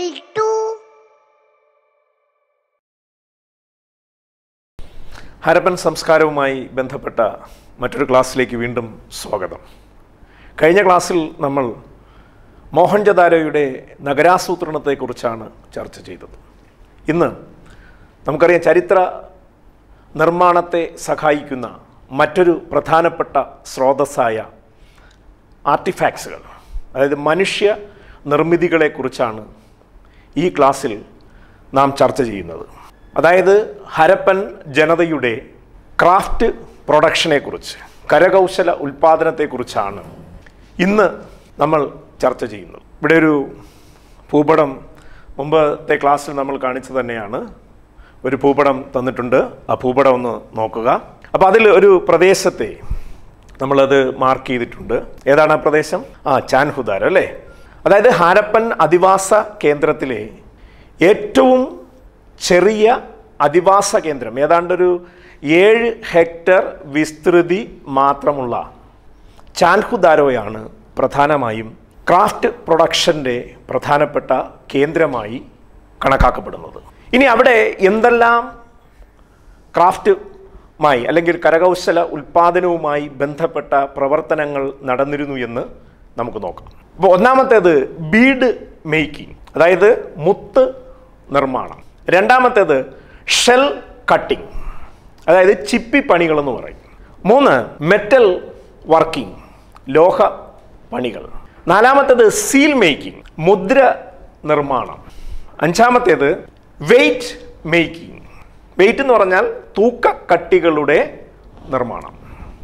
L2 Harappan സംസ്കാരവുമായി ബന്ധപ്പെട്ട മറ്റൊരു ക്ലാസ്സിലേക്ക് വീണ്ടും സ്വാഗതം കഴിഞ്ഞ ക്ലാസ്സിൽ നമ്മൾ മോഹൻജദാരോയുടെ നഗരാസൂത്രണത്തെക്കുറിച്ചാണ് ചർച്ച ചെയ്തത് ഇന്ന് നമുക്കറിയാം ചരിത്ര നിർമ്മാണത്തെ സഹായിക്കുന്ന മറ്റൊരു പ്രധാനപ്പെട്ട സ്രോതസ്സായ ആർട്ടിഫാക്ട്സുകൾ അതായത് മനുഷ്യ നിർമ്മിതികളെക്കുറിച്ചാണ് ഈ ക്ലാസ്സിൽ നാം ചർച്ച ചെയ്യുന്നത് അതായത് ഹരപ്പൻ ജനതയുടെ ക്രാഫ്റ്റ് പ്രൊഡക്ഷനെക്കുറിച്ച് കരകൗശല ഉൽപ്പാദനത്തെക്കുറിച്ചാണ് ഇന്ന് നമ്മൾ ചർച്ച ചെയ്യുന്നത് ഇവിടെ ഒരു ഭൂപടം മുമ്പത്തെ ക്ലാസ്സിൽ നമ്മൾ കാണിച്ചു തന്നെയാണ് ഒരു ഭൂപടം തന്നിട്ടുണ്ട് ആ ഭൂപടം ഒന്ന് നോക്കുക അപ്പോൾ അതിൽ ഒരു പ്രദേശത്തെ നമ്മളത് മാർക്ക് ചെയ്തിട്ടുണ്ട് ഏതാണ് ആ പ്രദേശം ആ ചാൻഹുദാർ അല്ലേ അതായത് ഹാരപ്പൻ അധിവാസ കേന്ദ്രത്തിലെ ഏറ്റവും ചെറിയ അധിവാസ കേന്ദ്രം ഏതാണ്ടൊരു ഏഴ് ഹെക്ടർ വിസ്തൃതി മാത്രമുള്ള ചാൻഹുദാരോയാണ് പ്രധാനമായും ക്രാഫ്റ്റ് പ്രൊഡക്ഷൻ്റെ പ്രധാനപ്പെട്ട കേന്ദ്രമായി കണക്കാക്കപ്പെടുന്നത് ഇനി അവിടെ എന്തെല്ലാം ക്രാഫ്റ്റുമായി അല്ലെങ്കിൽ കരകൗശല ഉൽപ്പാദനവുമായി ബന്ധപ്പെട്ട പ്രവർത്തനങ്ങൾ നടന്നിരുന്നു എന്ന് നമുക്ക് നോക്കാം അപ്പോൾ ഒന്നാമത്തേത് ബീഡ് മേക്കിംഗ് അതായത് മുത്ത് നിർമ്മാണം രണ്ടാമത്തേത് ഷെൽ കട്ടിംഗ് അതായത് ചിപ്പി പണികൾ എന്ന് പറയും മൂന്ന് മെറ്റൽ വർക്കിംഗ് ലോഹ പണികൾ നാലാമത്തേത് സീൽ മേക്കിംഗ് മുദ്ര നിർമ്മാണം അഞ്ചാമത്തേത് വെയിറ്റ് മേക്കിംഗ് വെയിറ്റ് എന്ന് പറഞ്ഞാൽ തൂക്കക്കട്ടികളുടെ നിർമ്മാണം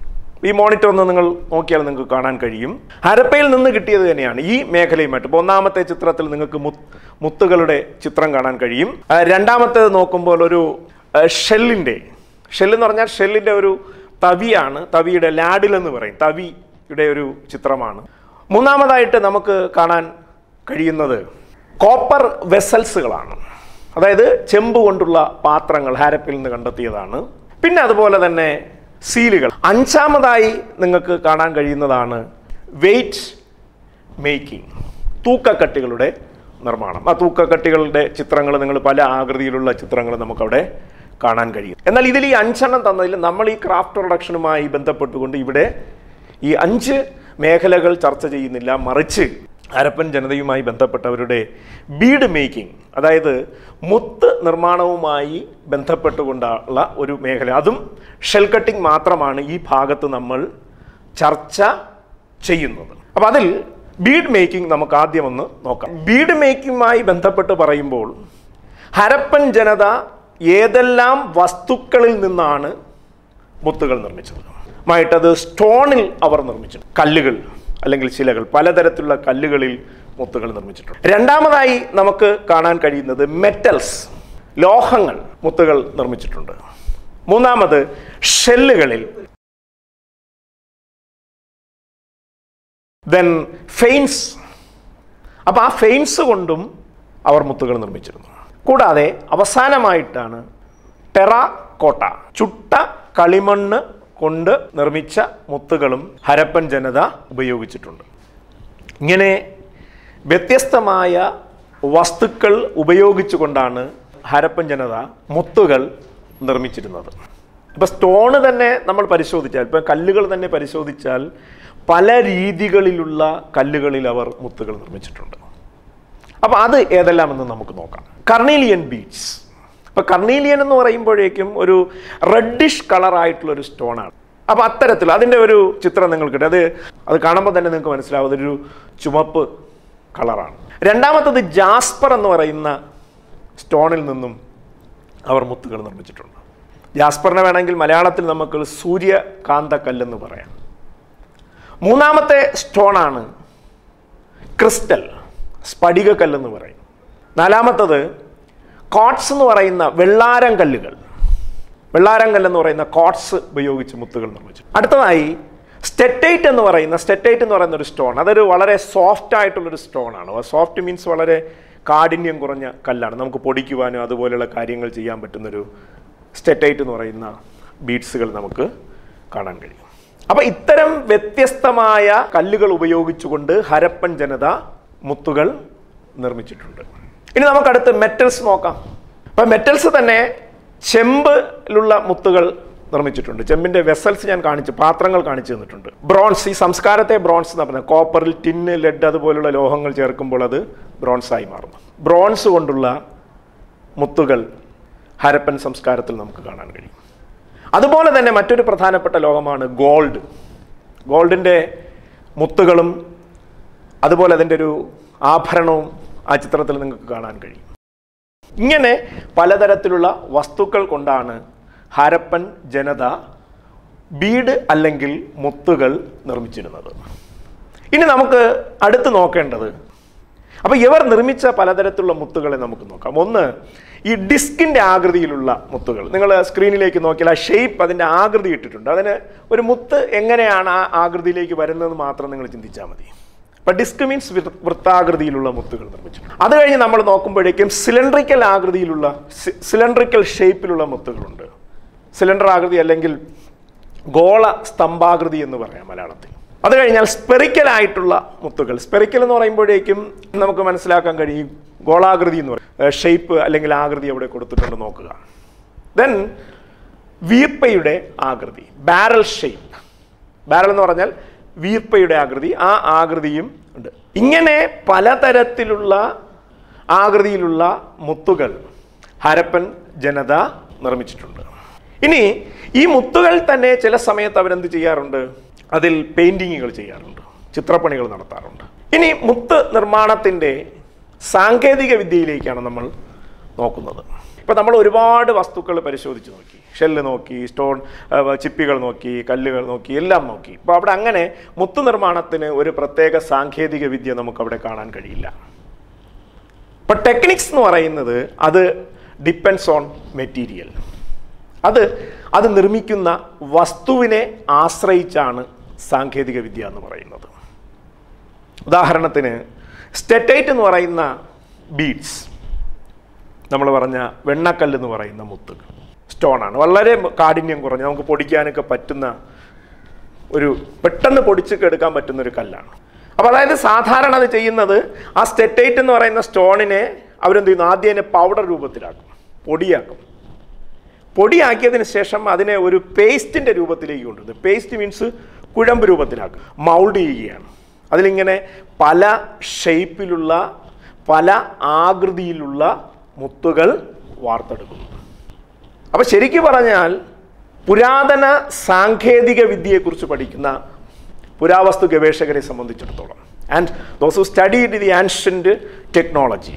ഈ മോണിറ്റർ ഒന്ന് നിങ്ങൾ നോക്കിയാൽ നിങ്ങൾക്ക് കാണാൻ കഴിയും ഹരപ്പയിൽ നിന്ന് കിട്ടിയത് തന്നെയാണ് ഈ മേഖലയുമായിട്ട് ഇപ്പോൾ ഒന്നാമത്തെ ചിത്രത്തിൽ നിങ്ങൾക്ക് മുത്ത് മുത്തുകളുടെ ചിത്രം കാണാൻ കഴിയും ആ, രണ്ടാമത്തേത് നോക്കുമ്പോൾ ഒരു ഷെല്ലിൻ്റെ ഷെല്ല് എന്ന് പറഞ്ഞാൽ ഷെല്ലിൻ്റെ ഒരു തവിയാണ് തവിയുടെ ലാഡിൽ എന്ന് പറയും തവിയുടെ ഒരു ചിത്രമാണ് മൂന്നാമതായിട്ട് നമുക്ക് കാണാൻ കഴിയുന്നത് കോപ്പർ വെസൽസുകളാണ് അതായത് ചെമ്പ് കൊണ്ടുള്ള പാത്രങ്ങൾ ഹാരപ്പിൽ നിന്ന് കണ്ടെത്തിയതാണ് പിന്നെ അതുപോലെ തന്നെ സീലുകൾ അഞ്ചാമതായി നിങ്ങൾക്ക് കാണാൻ കഴിയുന്നതാണ് വെയിറ്റ് മേക്കിംഗ് തൂക്കക്കട്ടികളുടെ നിർമ്മാണം ആ തൂക്കക്കട്ടികളുടെ ചിത്രങ്ങൾ നിങ്ങൾ പല ആകൃതിയിലുള്ള ചിത്രങ്ങൾ നമുക്കവിടെ കാണാൻ കഴിയും എന്നാൽ ഇതിൽ ഈ അഞ്ചെണ്ണം തന്നതിൽ നമ്മൾ ഈ ക്രാഫ്റ്റ് പ്രൊഡക്ഷനുമായി ബന്ധപ്പെട്ടുകൊണ്ട് ഇവിടെ ഈ അഞ്ച് മേഖലകൾ ചർച്ച ചെയ്യുന്നില്ല മറിച്ച് ഹരപ്പൻ ജനതയുമായി ബന്ധപ്പെട്ടവരുടെ ബീഡ് മേക്കിംഗ് അതായത് മുത്ത് നിർമ്മാണവുമായി ബന്ധപ്പെട്ടുകൊണ്ടുള്ള ഒരു മേഖല അതും ഷെൽ കട്ടിംഗ് മാത്രമാണ് ഈ ഭാഗത്ത് നമ്മൾ ചർച്ച ചെയ്യുന്നത് അപ്പം അതിൽ ബീഡ് മേക്കിംഗ് നമുക്ക് ആദ്യം ഒന്ന് നോക്കാം ബീഡ് മേക്കിങ്ങുമായി ബന്ധപ്പെട്ട് പറയുമ്പോൾ ഹരപ്പൻ ജനത ഏതെല്ലാം വസ്തുക്കളിൽ നിന്നാണ് മുത്തുകൾ നിർമ്മിച്ചത് മായിട്ടത് സ്റ്റോണിൽ അവർ നിർമ്മിച്ചു കല്ലുകൾ അല്ലെങ്കിൽ ശിലകൾ പലതരത്തിലുള്ള കല്ലുകളിൽ മുത്തുകൾ നിർമ്മിച്ചിട്ടുണ്ട് രണ്ടാമതായി നമുക്ക് കാണാൻ കഴിയുന്നത് മെറ്റൽസ് ലോഹങ്ങൾ മുത്തുകൾ നിർമ്മിച്ചിട്ടുണ്ട് മൂന്നാമത് ഷെല്ലുകളിൽ ദെൻ ഫെയിൻസ് അപ്പോൾ ആ ഫെയിൻസ് കൊണ്ടും അവർ മുത്തുകൾ നിർമ്മിച്ചിരുന്നു കൂടാതെ അവസാനമായിട്ടാണ് ടെറാക്കോട്ട ചുട്ട കളിമണ്ണ് കൊണ്ട് നിർമ്മിച്ച മുത്തുകളും ഹരപ്പൻ ജനത ഉപയോഗിച്ചിട്ടുണ്ട് ഇങ്ങനെ വ്യത്യസ്തമായ വസ്തുക്കൾ ഉപയോഗിച്ചുകൊണ്ടാണ് ഹരപ്പൻ ജനത മുത്തുകൾ നിർമ്മിച്ചിരുന്നത് ഇപ്പോൾ സ്റ്റോണ് തന്നെ നമ്മൾ പരിശോധിച്ചാൽ ഇപ്പം കല്ലുകൾ തന്നെ പരിശോധിച്ചാൽ പല രീതികളിലുള്ള കല്ലുകളിൽ അവർ മുത്തുകൾ നിർമ്മിച്ചിട്ടുണ്ട് അപ്പോൾ അത് ഏതെല്ലാമെന്ന് നമുക്ക് നോക്കാം കർണീലിയൻ ബീഡ്സ് അപ്പോൾ കർണീലിയൻ എന്ന് പറയുമ്പോഴേക്കും ഒരു റെഡിഷ് കളറായിട്ടുള്ള ഒരു സ്റ്റോണാണ് അപ്പോൾ അത്തരത്തിൽ അതിൻ്റെ ഒരു ചിത്രം നിങ്ങൾക്ക് കിട്ടും അത് അത് കാണുമ്പോൾ തന്നെ നിങ്ങൾക്ക് മനസ്സിലാവും അതൊരു ചുമപ്പ് കളറാണ് രണ്ടാമത്തത് ജാസ്പർ എന്ന് പറയുന്ന സ്റ്റോണിൽ നിന്നും അവർ മുത്തുകൾ നിർമ്മിച്ചിട്ടുണ്ട് ജാസ്പറിനെ വേണമെങ്കിൽ മലയാളത്തിൽ നമുക്ക് സൂര്യകാന്തക്കല്ലെന്ന് പറയാം മൂന്നാമത്തെ സ്റ്റോണാണ് ക്രിസ്റ്റൽ സ്ഫടികക്കല്ലെന്ന് പറയും നാലാമത്തത് കോട്സ് എന്ന് പറയുന്ന വെള്ളാരം കല്ലുകൾ വെള്ളാരം കല്ലെന്ന് പറയുന്ന കോട്സ് ഉപയോഗിച്ച് മുത്തുകൾ നിർമ്മിച്ചു അടുത്തതായി സ്റ്റെറ്റൈറ്റ് എന്ന് പറയുന്ന സ്റ്റെറ്റൈറ്റ് എന്ന് പറയുന്ന ഒരു സ്റ്റോൺ അതൊരു വളരെ സോഫ്റ്റ് ആയിട്ടുള്ളൊരു സ്റ്റോൺ ആണ് സോഫ്റ്റ് മീൻസ് വളരെ കാഠിന്യം കുറഞ്ഞ കല്ലാണ് നമുക്ക് പൊടിക്കുവാനും അതുപോലെയുള്ള കാര്യങ്ങൾ ചെയ്യാൻ പറ്റുന്നൊരു സ്റ്റെറ്റൈറ്റ് എന്ന് പറയുന്ന ബീഡ്സുകൾ നമുക്ക് കാണാൻ കഴിയും അപ്പോൾ ഇത്തരം വ്യത്യസ്തമായ കല്ലുകൾ ഉപയോഗിച്ചുകൊണ്ട് ഹരപ്പൻ ജനത മുത്തുകൾ നിർമ്മിച്ചിട്ടുണ്ട് ഇനി നമുക്കടുത്ത് മെറ്റൽസ് നോക്കാം അപ്പം മെറ്റൽസ് തന്നെ ചെമ്പിലുള്ള മുത്തുകൾ നിർമ്മിച്ചിട്ടുണ്ട് ചെമ്പിന്റെ വെസൽസ് ഞാൻ കാണിച്ചു പാത്രങ്ങൾ കാണിച്ചു തന്നിട്ടുണ്ട് ബ്രോൺസ് ഈ സംസ്കാരത്തെ ബ്രോൺസ് എന്ന് പറയുന്നത് കോപ്പറിൽ ടിന്ന് ലെഡ് അതുപോലുള്ള ലോഹങ്ങൾ ചേർക്കുമ്പോൾ അത് ബ്രോൺസ് ആയി മാറുന്നു ബ്രോൺസ് കൊണ്ടുള്ള മുത്തുകൾ ഹരപ്പൻ സംസ്കാരത്തിൽ നമുക്ക് കാണാൻ കഴിയും അതുപോലെ തന്നെ മറ്റൊരു പ്രധാനപ്പെട്ട ലോകമാണ് ഗോൾഡ് ഗോൾഡിൻ്റെ മുത്തുകളും അതുപോലെ അതിൻ്റെ ഒരു ആഭരണവും ആ ചിത്രത്തിൽ നിങ്ങൾക്ക് കാണാൻ കഴിയും ഇങ്ങനെ പലതരത്തിലുള്ള വസ്തുക്കൾ കൊണ്ടാണ് ഹാരപ്പൻ ജനത ബീഡ് അല്ലെങ്കിൽ മുത്തുകൾ നിർമ്മിച്ചിരുന്നത് ഇനി നമുക്ക് അടുത്ത് നോക്കേണ്ടത് അപ്പോൾ ഇവർ നിർമ്മിച്ച പലതരത്തിലുള്ള മുത്തുകളെ നമുക്ക് നോക്കാം ഒന്ന് ഈ ഡിസ്കിൻ്റെ ആകൃതിയിലുള്ള മുത്തുകൾ നിങ്ങൾ സ്ക്രീനിലേക്ക് നോക്കിയാൽ ആ ഷേപ്പ് അതിൻ്റെ ആകൃതി ഇട്ടിട്ടുണ്ട് അതിന് ഒരു മുത്ത് എങ്ങനെയാണ് ആ ആകൃതിയിലേക്ക് വരുന്നത് മാത്രം നിങ്ങൾ ചിന്തിച്ചാൽ മതി അപ്പം ഡിസ്ക് മീൻസ് വൃത്താകൃതിയിലുള്ള മുത്തുകൾ നിർമ്മിച്ചിട്ടുണ്ട് അത് കഴിഞ്ഞ് നമ്മൾ നോക്കുമ്പോഴേക്കും സിലിണ്ടറിക്കൽ ആകൃതിയിലുള്ള സിലിണ്ടറിക്കൽ ഷേപ്പിലുള്ള മുത്തുകളുണ്ട് സിലിണ്ടർ ആകൃതി അല്ലെങ്കിൽ ഗോള സ്തംഭാകൃതി എന്ന് പറയാം മലയാളത്തിൽ അത് കഴിഞ്ഞാൽ സ്പെറിക്കൽ ആയിട്ടുള്ള മുത്തുകൾ സ്പെറിക്കൽ എന്ന് പറയുമ്പോഴേക്കും നമുക്ക് മനസ്സിലാക്കാൻ കഴിയും ഗോളാകൃതി എന്ന് പറയും ഷേപ്പ് അല്ലെങ്കിൽ ആകൃതി അവിടെ കൊടുത്തിട്ടുണ്ട് നോക്കുക ദെൻ വീർപ്പയുടെ ആകൃതി ബാരൽ ഷേപ്പ് ബാരൽ എന്ന് പറഞ്ഞാൽ വീർപ്പയുടെ ആകൃതി ആ ആകൃതിയും ഉണ്ട് ഇങ്ങനെ പലതരത്തിലുള്ള ആകൃതിയിലുള്ള മുത്തുകൾ ഹരപ്പൻ ജനത നിർമ്മിച്ചിട്ടുണ്ട് ഇനി ഈ മുത്തുകൾ തന്നെ ചില സമയത്ത് അവരെന്ത് ചെയ്യാറുണ്ട് അതിൽ പെയിൻറ്റിങ്ങുകൾ ചെയ്യാറുണ്ട് ചിത്രപ്പണികൾ നടത്താറുണ്ട് ഇനി മുത്ത് നിർമ്മാണത്തിൻ്റെ സാങ്കേതിക വിദ്യയിലേക്കാണ് നമ്മൾ നോക്കുന്നത് ഇപ്പോൾ നമ്മൾ ഒരുപാട് വസ്തുക്കൾ പരിശോധിച്ച് നോക്കി ഷെല്ല് നോക്കി സ്റ്റോൺ ആ, ചിപ്പികൾ നോക്കി കല്ലുകൾ നോക്കി എല്ലാം നോക്കി അപ്പോൾ അവിടെ അങ്ങനെ മുത്ത് നിർമ്മാണത്തിന് ഒരു പ്രത്യേക സാങ്കേതിക വിദ്യ നമുക്കവിടെ കാണാൻ കഴിയില്ല ഇപ്പൊ ടെക്നിക്സ് എന്ന് പറയുന്നത് അത് ഡിപ്പെൻസ് ഓൺ മെറ്റീരിയൽ അത് അത് നിർമ്മിക്കുന്ന വസ്തുവിനെ ആശ്രയിച്ചാണ് സാങ്കേതിക വിദ്യ എന്ന് പറയുന്നത് ഉദാഹരണത്തിന് സ്റ്റെറ്റൈറ്റ് എന്ന് പറയുന്ന ബീഡ്സ് നമ്മൾ പറഞ്ഞ വെണ്ണക്കല്ല് എന്ന് പറയുന്ന മുത്ത് സ്റ്റോണാണ് വളരെ കാഠിന്യം കുറഞ്ഞ് നമുക്ക് പൊടിക്കാനൊക്കെ പറ്റുന്ന ഒരു പെട്ടെന്ന് പൊടിച്ചൊക്കെ എടുക്കാൻ പറ്റുന്ന ഒരു കല്ലാണ് അപ്പോൾ അതായത് സാധാരണ അത് ചെയ്യുന്നത് ആ സ്റ്റെറ്റൈറ്റ് എന്ന് പറയുന്ന സ്റ്റോണിനെ അവരെന്ത് ചെയ്യുന്നു ആദ്യം അതിനെ പൗഡർ രൂപത്തിലാക്കും പൊടിയാക്കും പൊടിയാക്കിയതിന് ശേഷം അതിനെ ഒരു പേസ്റ്റിൻ്റെ രൂപത്തിലേക്ക് കൊണ്ടുവരുന്നത് പേസ്റ്റ് മീൻസ് കുഴമ്പ് രൂപത്തിലാക്കും മൗൾഡ് ചെയ്യുകയാണ് അതിലിങ്ങനെ പല ഷേപ്പിലുള്ള പല ആകൃതിയിലുള്ള മുത്തുകൾ വാർത്തെടുക്കുന്നു അപ്പോൾ ശരിക്കു പറഞ്ഞാൽ പുരാതന സാങ്കേതിക വിദ്യയെക്കുറിച്ച് പഠിക്കുന്ന പുരാവസ്തു ഗവേഷകരെ സംബന്ധിച്ചിടത്തോളം and those who studied the ancient technology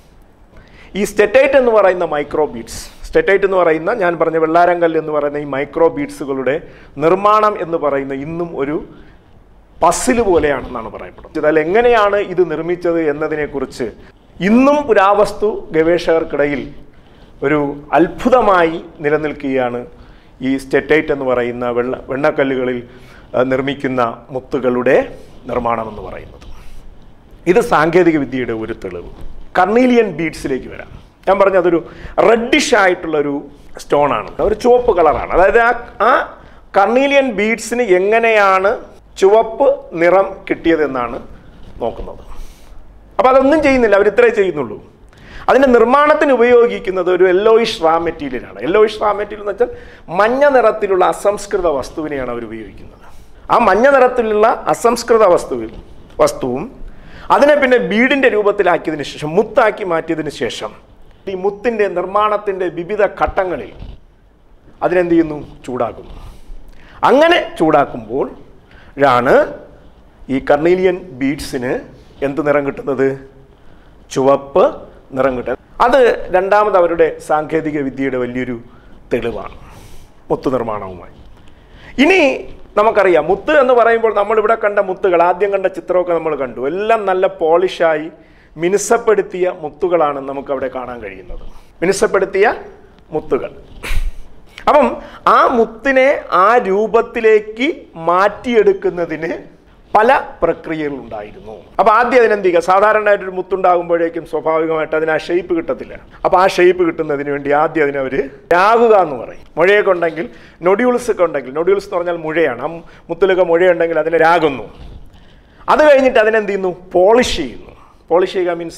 ഈ സ്റ്റെറ്റൈറ്റ് എന്ന് പറയുന്ന മൈക്രോ ബീഡ്സ് സ്റ്റെറ്റൈറ്റ് എന്ന് പറയുന്ന ഞാൻ പറഞ്ഞ വെള്ളാരങ്കല്ല് എന്ന് പറയുന്ന ഈ മൈക്രോ ബീഡ്സുകളുടെ നിർമ്മാണം എന്ന് പറയുന്ന ഇന്നും ഒരു പസില് പോലെയാണെന്നാണ് പറയപ്പെടുന്നത് അതിൽ എങ്ങനെയാണ് ഇത് നിർമ്മിച്ചത് എന്നതിനെക്കുറിച്ച് ഇന്നും പുരാവസ്തു ഗവേഷകർക്കിടയിൽ ഒരു അത്ഭുതമായി നിലനിൽക്കുകയാണ് ഈ സ്റ്റെറ്റൈറ്റ് എന്ന് പറയുന്ന വെള്ള വെണ്ണക്കല്ലുകളിൽ ആ, നിർമ്മിക്കുന്ന മുത്തുകളുടെ നിർമ്മാണം എന്ന് പറയുന്നത് ഇത് സാങ്കേതിക വിദ്യയുടെ ഒരു തെളിവ് കർണീലിയൻ ബീഡ്സിലേക്ക് വരാം ഞാൻ പറഞ്ഞ അതൊരു റെഡിഷ് ആയിട്ടുള്ള ഒരു സ്റ്റോൺ ആണ് ഒരു ചുവപ്പ് കളറാണ് അതായത് ആ ആ കർണീലിയൻ ബീഡ്സിന് എങ്ങനെയാണ് ചുവപ്പ് നിറം കിട്ടിയതെന്നാണ് നോക്കുന്നത് അപ്പോൾ അതൊന്നും ചെയ്യുന്നില്ല അവർ ഇത്രേ ചെയ്യുന്നുള്ളൂ അതിൻ്റെ നിർമ്മാണത്തിന് ഉപയോഗിക്കുന്നത് ഒരു യെല്ലോയിഷ് റാ മെറ്റീരിയലാണ് യെല്ലോയിഷ് റാ മെറ്റീരിയൽ എന്ന് വെച്ചാൽ മഞ്ഞ നിറത്തിലുള്ള അസംസ്കൃത വസ്തുവിനെയാണ് അവർ ഉപയോഗിക്കുന്നത് ആ മഞ്ഞ നിറത്തിലുള്ള അസംസ്കൃത വസ്തുവിൽ വസ്തുവും അതിനെ പിന്നെ ബീഡിൻ്റെ രൂപത്തിലാക്കിയതിന് ശേഷം മുത്താക്കി മാറ്റിയതിന് ശേഷം ഈ മുത്തിൻ്റെ നിർമ്മാണത്തിൻ്റെ വിവിധ ഘട്ടങ്ങളിൽ അതിനെന്ത് ചെയ്യുന്നു ചൂടാക്കുന്നു അങ്ങനെ ചൂടാക്കുമ്പോൾ ആണ് ഈ കർണീലിയൻ ബീഡ്സിന് എന്ത് നിറം കിട്ടുന്നത് ചുവപ്പ് നിറം കിട്ടുന്നത് അത് രണ്ടാമത് അവരുടെ സാങ്കേതിക വിദ്യയുടെ വലിയൊരു തെളിവാണ് മുത്ത് നിർമ്മാണവുമായി ഇനി നമുക്കറിയാം മുത്ത് എന്ന് പറയുമ്പോൾ നമ്മളിവിടെ കണ്ട മുത്തുകൾ ആദ്യം കണ്ട ചിത്രമൊക്കെ നമ്മൾ കണ്ടു എല്ലാം നല്ല പോളിഷായി മിനുസപ്പെടുത്തിയ മുത്തുകളാണ് നമുക്കവിടെ കാണാൻ കഴിയുന്നത് മിനുസപ്പെടുത്തിയ മുത്തുകൾ അപ്പം ആ മുത്തിനെ ആ രൂപത്തിലേക്ക് മാറ്റിയെടുക്കുന്നതിന് പല പ്രക്രിയകളുണ്ടായിരുന്നു അപ്പോൾ ആദ്യം അതിനെന്ത് ചെയ്യുക സാധാരണയായിട്ട് ഒരു മുത്തുണ്ടാകുമ്പോഴേക്കും സ്വാഭാവികമായിട്ട് അതിന് ആ ഷേപ്പ് കിട്ടത്തില്ല അപ്പോൾ ആ ഷേപ്പ് കിട്ടുന്നതിന് വേണ്ടി ആദ്യം അതിനെ അവർ രാകുക എന്ന് പറയും മുഴയൊക്കെ ഉണ്ടെങ്കിൽ നൊഡ്യൂൾസ് ഒക്കെ ഉണ്ടെങ്കിൽ നൊഡ്യൂൾസ് എന്ന് പറഞ്ഞാൽ മുഴയാണ് ആ മുത്തിലൊക്കെ മുഴയുണ്ടെങ്കിൽ അതിനെ രാകുന്നു അത് കഴിഞ്ഞിട്ട് അതിനെന്ത് ചെയ്യുന്നു പോളിഷ് ചെയ്യുന്നു പോളിഷ് ചെയ്യുക മീൻസ്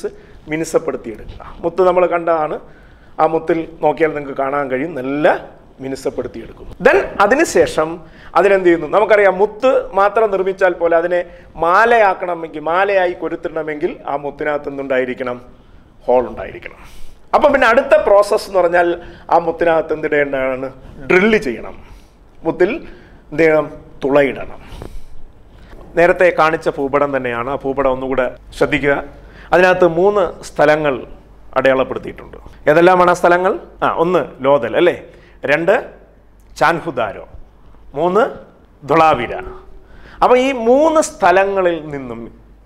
മിനുസപ്പെടുത്തിയെടുക്കുക മുത്ത് നമ്മൾ കണ്ടതാണ് ആ മുത്തിൽ നോക്കിയാൽ നിങ്ങൾക്ക് കാണാൻ കഴിയും നല്ല മിനുസപ്പെടുത്തിയെടുക്കുന്നു ദെൻ അതിനുശേഷം അതിനെന്ത് ചെയ്യുന്നു നമുക്കറിയാം മുത്ത് മാത്രം നിർമ്മിച്ചാൽ പോലെ അതിനെ മാലയാക്കണമെങ്കിൽ മാലയായി കൊരുത്തിടണമെങ്കിൽ ആ മുത്തിനകത്ത് എന്തുണ്ടായിരിക്കണം ഹോൾ ഉണ്ടായിരിക്കണം അപ്പം പിന്നെ അടുത്ത പ്രോസസ്സ് എന്ന് പറഞ്ഞാൽ ആ മുത്തിനകത്ത് എന്തിടേണ്ടതാണ് ഡ്രില്ല് ചെയ്യണം മുത്തിൽ എന്ത് ചെയ്യണം തുളയിടണം നേരത്തെ കാണിച്ച ഭൂപടം തന്നെയാണ് ആ ഭൂപടം ഒന്നുകൂടെ ശ്രദ്ധിക്കുക അതിനകത്ത് മൂന്ന് സ്ഥലങ്ങൾ അടയാളപ്പെടുത്തിയിട്ടുണ്ട് ഏതെല്ലാമാണ് ആ സ്ഥലങ്ങൾ ആ ഒന്ന് ലോതൽ അല്ലേ രണ്ട് ചാൻഹുദാരോ മൂന്ന് ധുളാവിര അപ്പോൾ ഈ മൂന്ന് സ്ഥലങ്ങളിൽ നിന്നും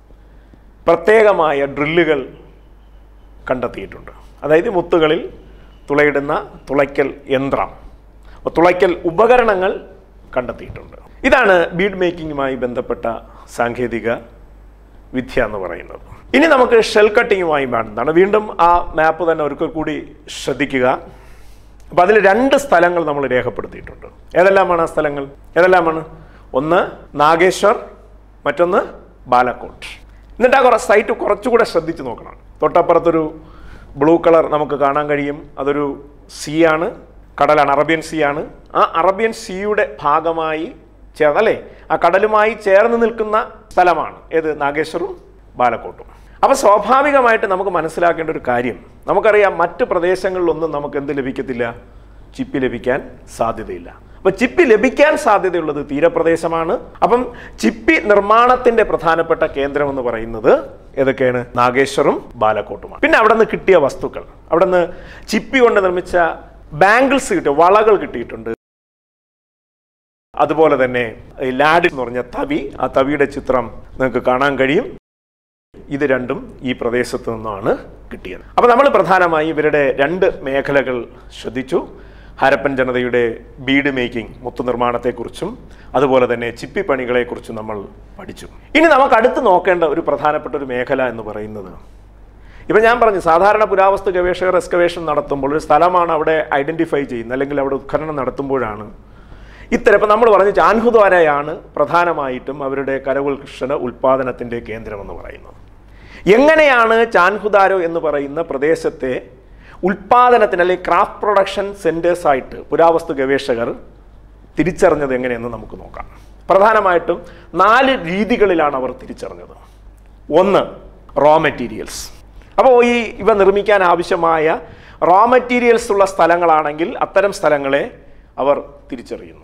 പ്രത്യേകമായ ഡ്രില്ലുകൾ കണ്ടെത്തിയിട്ടുണ്ട് അതായത് മുത്തുകളിൽ തുളയിടുന്ന തുളയ്ക്കൽ യന്ത്രം അപ്പോൾ തുളയ്ക്കൽ ഉപകരണങ്ങൾ കണ്ടെത്തിയിട്ടുണ്ട് ഇതാണ് ബീഡ് മേക്കിങ്ങുമായി ബന്ധപ്പെട്ട സാങ്കേതിക വിദ്യ എന്ന് പറയുന്നത് ഇനി നമുക്ക് ഷെൽ കട്ടിങ്ങുമായി ബന്ധമാണ് വീണ്ടും ആ മാപ്പ് തന്നെ ഒരിക്കൽ കൂടി ശ്രദ്ധിക്കുക അപ്പോൾ അതിൽ രണ്ട് സ്ഥലങ്ങൾ നമ്മൾ രേഖപ്പെടുത്തിയിട്ടുണ്ട് ഏതെല്ലാമാണ് ആ സ്ഥലങ്ങൾ ഏതെല്ലാമാണ് ഒന്ന് നാഗേശ്വർ മറ്റൊന്ന് ബാലക്കോട്ട് എന്നിട്ട് ആ കുറേ സൈറ്റ് കുറച്ചുകൂടെ ശ്രദ്ധിച്ച് നോക്കണം തൊട്ടപ്പുറത്തൊരു ബ്ലൂ കളർ നമുക്ക് കാണാൻ കഴിയും അതൊരു സീ ആണ് കടലാണ് അറബിയൻ സീ ആണ് ആ അറബിയൻ സീയുടെ ഭാഗമായി ചേർന്ന് അല്ലേ ആ കടലുമായി ചേർന്ന് നിൽക്കുന്ന സ്ഥലമാണ് ഏത് നാഗേശ്വറും ബാലക്കോട്ടും അപ്പോൾ സ്വാഭാവികമായിട്ട് നമുക്ക് മനസ്സിലാക്കേണ്ട ഒരു കാര്യം നമുക്കറിയാം മറ്റ് പ്രദേശങ്ങളിലൊന്നും നമുക്ക് എന്ത് ലഭിക്കത്തില്ല ചിപ്പി ലഭിക്കാൻ സാധ്യതയില്ല അപ്പൊ ചിപ്പി ലഭിക്കാൻ സാധ്യതയുള്ളത് തീരപ്രദേശമാണ് അപ്പം ചിപ്പി നിർമ്മാണത്തിന്റെ പ്രധാനപ്പെട്ട കേന്ദ്രം എന്ന് പറയുന്നത് ഏതൊക്കെയാണ് നാഗേശ്വറും ബാലക്കോട്ടുമാണ് പിന്നെ അവിടെ നിന്ന് കിട്ടിയ വസ്തുക്കൾ അവിടെ നിന്ന് ചിപ്പി കൊണ്ട് നിർമ്മിച്ച ബാംഗിൾസ് കിട്ടിയ വളകൾ കിട്ടിയിട്ടുണ്ട് അതുപോലെ തന്നെ ഈ ലാഡ് എന്ന് പറഞ്ഞ തവി ആ തവിയുടെ ചിത്രം നിങ്ങൾക്ക് കാണാൻ കഴിയും ഇത് രണ്ടും ഈ പ്രദേശത്ത് നിന്നാണ് കിട്ടിയത് അപ്പോൾ നമ്മൾ പ്രധാനമായി ഇവരുടെ രണ്ട് മേഖലകൾ ശ്രദ്ധിച്ചു ഹരപ്പൻ ജനതയുടെ ബീഡ് മേക്കിംഗ് മുത്തു നിർമ്മാണത്തെക്കുറിച്ചും അതുപോലെ തന്നെ ചിപ്പി പണികളെക്കുറിച്ചും നമ്മൾ പഠിച്ചു ഇനി നമുക്ക് അടുത്ത് നോക്കേണ്ട ഒരു പ്രധാനപ്പെട്ട ഒരു മേഖല എന്ന് പറയുന്നത് ഇപ്പം ഞാൻ പറഞ്ഞു സാധാരണ പുരാവസ്തു ഗവേഷകർ എക്സ്കവേഷൻ നടത്തുമ്പോൾ ഒരു സ്ഥലമാണ് അവിടെ ഐഡൻറ്റിഫൈ ചെയ്യുന്നത് അല്ലെങ്കിൽ അവിടെ ഉത്ഖനനം നടത്തുമ്പോഴാണ് ഇത്തരം ഇപ്പം നമ്മൾ പറഞ്ഞു ചാൻഹുദ്വാരയാണ് പ്രധാനമായിട്ടും അവരുടെ കരകുൽകൃഷ്ണ ഉൽപാദനത്തിൻ്റെ കേന്ദ്രമെന്ന് പറയുന്നത് എങ്ങനെയാണ് ചാൻഹുദാരോ എന്ന് പറയുന്ന പ്രദേശത്തെ ഉൽപാദനത്തിന് അല്ലെങ്കിൽ ക്രാഫ്റ്റ് പ്രൊഡക്ഷൻ സെൻറ്റേഴ്സ് ആയിട്ട് പുരാവസ്തു ഗവേഷകർ തിരിച്ചറിഞ്ഞത് എങ്ങനെയെന്ന് നമുക്ക് നോക്കാം പ്രധാനമായിട്ടും നാല് രീതികളിലാണ് അവർ തിരിച്ചറിഞ്ഞത് ഒന്ന് റോ മെറ്റീരിയൽസ് അപ്പോൾ ഈ ഇവ നിർമ്മിക്കാൻ ആവശ്യമായ റോ മെറ്റീരിയൽസ് ഉള്ള സ്ഥലങ്ങളാണെങ്കിൽ അത്തരം സ്ഥലങ്ങളെ അവർ തിരിച്ചറിയുന്നു